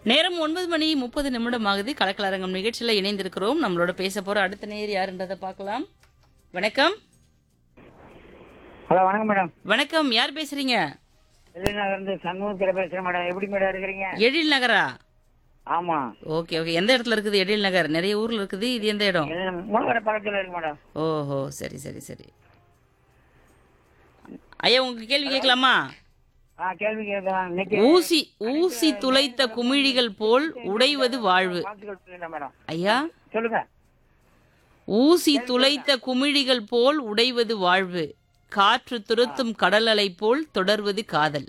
நேரம் ஒன்பது மணி முப்பது நிமிடம் ஆகுது கலக்கலரங்கம் நிகழ்ச்சியில் இணைந்திருக்கிறோம் நம்மளோட பேச போற அடுத்த நேர் யாருன்றதை பார்க்கலாம் வணக்கம் ஹலோ வணக்கம் மேடம் வணக்கம் யார் பேசுறீங்க வெளிநகர் இருந்து சண்முகத்தில் பேசுறேன் மேடம் எப்படி மேடம் இருக்கிறீங்க எழில் நகரா ஆமா ஓகே ஓகே எந்த இடத்துல இருக்குது எழில் நகர் நிறைய ஊர்ல இருக்குது இது எந்த இடம் முழுக்கடை பக்கத்தில் இருக்கு மேடம் ஓஹோ சரி சரி சரி ஐயா உங்களுக்கு கேள்வி கேட்கலாமா ஆ கேள்வி கேட்கலாம் இன்னைக்கு ஊசி ஊசி துளைத்த குமிழிகள் போல் உடைவது வாழ்வு வாழ்த்துக்கள் சொல்லுங்க மேடம் ஐயா சொல்லுங்க ஊசி துளைத்த குமிழிகள் போல் உடைவது வாழ்வு காற்று துரத்தும் கடல் அலை போல் தொடர்வது காதல்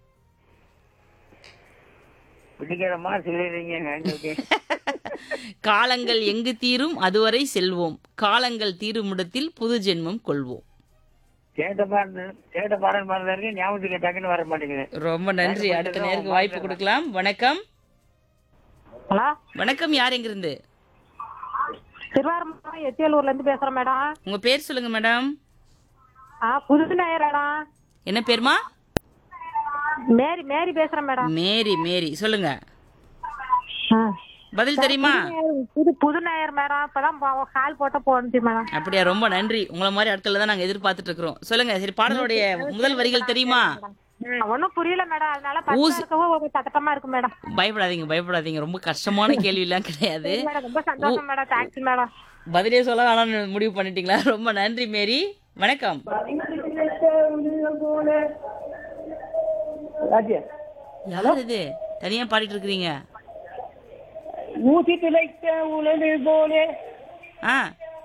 பிடிக்கிறமா சொல்லிடுறீங்க எங்களுக்கு காலங்கள் எங்கு தீரும் அதுவரை செல்வோம் காலங்கள் தீருமிடத்தில் புது ஜென்மம் கொள்வோம் கேட்ட பாருங்க கேட்ட பாடல் மாதிரி இருக்கு ஞாபகத்துக்கு டக்குன்னு வர மாட்டேங்குது ரொம்ப நன்றி அடுத்த நேருக்கு வாய்ப்பு கொடுக்கலாம் வணக்கம் ஹலோ வணக்கம் யார் எங்கிருந்து திருவாரூர் எத்தியலூர்ல இருந்து பேசுறேன் மேடம் உங்க பேர் சொல்லுங்க மேடம் ஆ புது நேயர் மேடம் என்ன பேருமா மேரி மேரி பேசுறேன் மேடம் மேரி மேரி சொல்லுங்க ஆ. பதில் தெரியுமா புது புது நேயர் மேடம் இப்பதான் பா- கால் போட்ட போனுச்சு மேடம் அப்படியா ரொம்ப நன்றி உங்களை மாதிரி ஆட்கள் தான் நாங்க எதிர்பார்த்துட்டு இருக்கிறோம் சொல்லுங்க சரி பாடலுடைய முதல் வரிகள் தெரியுமா ஒன்னும் புரியல மேடம் அதனால பச்சை இருக்கவும் ஒரு தட்டமா இருக்கு மேடம் பயப்படாதீங்க பயப்படாதீங்க ரொம்ப கஷ்டமான கேள்வி எல்லாம் கிடையாது மேடம் ரொம்ப சந்தோஷம் மேடம் தேங்க்ஸ் மேடம் பதிலே சொல்ல வேணாம்னு முடிவு பண்ணிட்டீங்களா ரொம்ப நன்றி மேரி வணக்கம் யார் இது தனியா பாடிட்டு இருக்கிறீங்க ஊசி துளைத்த உலகு போலே ஆ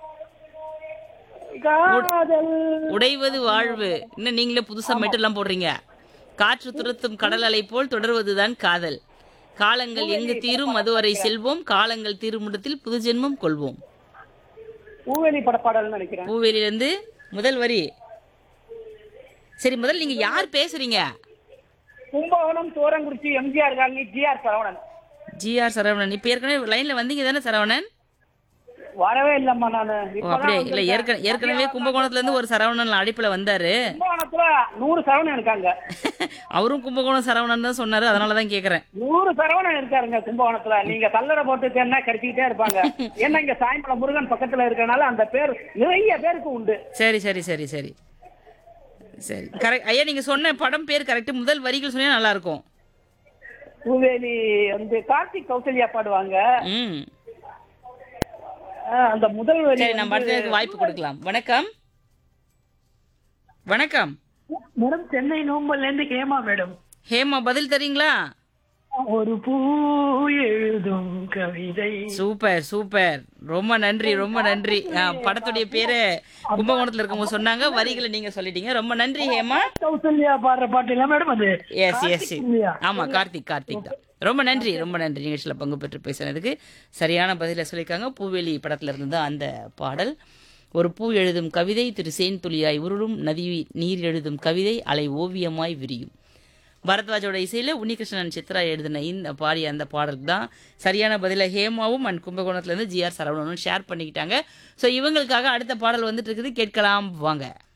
காதல் உடைவது வாழ்வு இன்னும் நீங்களே புதுசா மெட்டெல்லாம் போடுறீங்க காற்று துரத்தும் கடல் அலை போல் தொடர்வதுதான் காதல் காலங்கள் எங்கு தீரும் அதுவரை செல்வோம் காலங்கள் தீருமிடத்தில் புது ஜென்மம் கொள்வோம் பூவெளி படப்பாடல் நினைக்கிறேன் பூவேலியிலிருந்து முதல் வரி சரி முதல்ல நீங்க யார் பேசுறீங்க Kumbakonam Thorangurichi MGR colony G R Saravanan G R Saravanan இப்ப ஏற்கனவே லைன்ல வந்தீங்க தானே சரவணன் வரவே இல்லம்மா நானு ஓ அப்படியே இல்ல ஏற்கனவே ஏற்கனவே கும்பகோணத்துல இருந்து ஒரு சரவணன் அழைப்புல வந்தாரு கும்பகோணத்துல நூறு சரவணன் இருக்காங்க அவரும் கும்பகோணம் சரவணன் தான் சொன்னாரு அதனாலதான் கேக்குறேன் நூறு சரவணன் இருக்காருங்க கும்பகோணத்துல நீங்க கல்லறை போட்டு தேடினா கிடைச்சிக்கிட்டே இருப்பாங்க ஏன்னா இங்க சாயம்பலம் முருகன் பக்கத்துல இருக்கனால அந்த பேர் நிறைய பேருக்கு உண்டு சரி சரி சரி சரி சரி கரெக்ட் ஐயா நீங்க சொன்ன படம் பேர் கரெக்ட் முதல் வரிகள் சொன்னா நல்லா இருக்கும் பூவேலி வந்து கார்த்திக் கௌசல்யா பாடுவாங்க ம் ஆஹ் அந்த முதல் வரி சரி நம்ம அடுத்த நேரத்துக்கு வாய்ப்பு கொடுக்கலாம் வணக்கம் வணக்கம் மேடம் சென்னை நோம்பல்ல இருந்து ஹேமா மேடம் ஹேமா பதில் தரீங்களா ஒரு பூ எழுதும் கவிதை சூப்பர் சூப்பர் ரொம்ப நன்றி ரொம்ப நன்றி ஆ, படத்துடைய பேரு கும்பகோணத்துல இருக்கவங்க சொன்னாங்க வரிகளை நீங்க சொல்லிட்டீங்க ரொம்ப நன்றி ஹேமா கௌசல்யா பாடுற பாட்டு இல்ல மேடம் அது எஸ் எஸ் ஆமா கார்த்திக் கார்த்திக் தான் ரொம்ப நன்றி ரொம்ப நன்றி நிகழ்ச்சியில் பங்கு பெற்று பேசுனதுக்கு சரியான பதிலை சொல்லியிருக்காங்க பூவேலி படத்துல இருந்து தான் அந்த பாடல் ஒரு பூ எழுதும் கவிதை திரு சேன் துளியாய் உருளும் நதி நீர் எழுதும் கவிதை அலை ஓவியமாய் விரியும் பரத்வாஜோட இசையில உன்னிகிருஷ்ணன் சித்ரா எழுதின இந்த பாடிய அந்த பாடலுக்கு தான் சரியான பதில ஹேமாவும் அண்ட் கும்பகோணத்துல இருந்து ஜிஆர் சரவணனும் ஷேர் பண்ணிக்கிட்டாங்க ஸோ இவங்களுக்காக அடுத்த பாடல் வந்துட்டு இருக்குது கேட்கலாம் வாங்க